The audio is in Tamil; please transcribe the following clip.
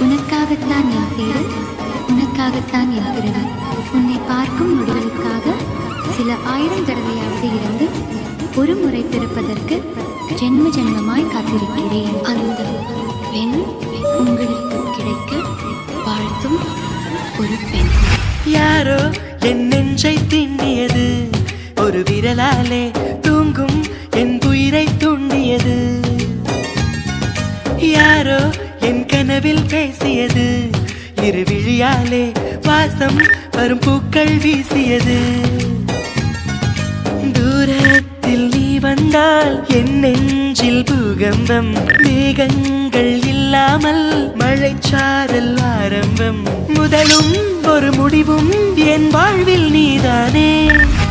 உனக்காகத்தான் என் பேரு உனக்காகத்தான் என் பிறவி உன்னை பார்க்கும் நொடிகளுக்காக சில ஆயிரம் தடவையாவது இருந்து ஒரு முறை பிறப்பதற்கு ஜென்ம ஜென்மமாய் காத்திருக்கிறேன் அந்த பெண் உங்களுக்கு கிடைக்க வாழ்த்தும் ஒரு பெண் யாரோ என் நெஞ்சை திண்ணியது ஒரு விரலாலே தூங்கும் என் உயிரை தூண்டியது யாரோ என் கனவில் பேசியது இரு விழியாலே வாசம் வரும் பூக்கள் வீசியது தூரத்தில் நீ வந்தால் என் நெஞ்சில் பூகம்பம் மேகங்கள் இல்லாமல் மழைச்சாரல் ஆரம்பம் முதலும் ஒரு முடிவும் என் வாழ்வில் நீதானே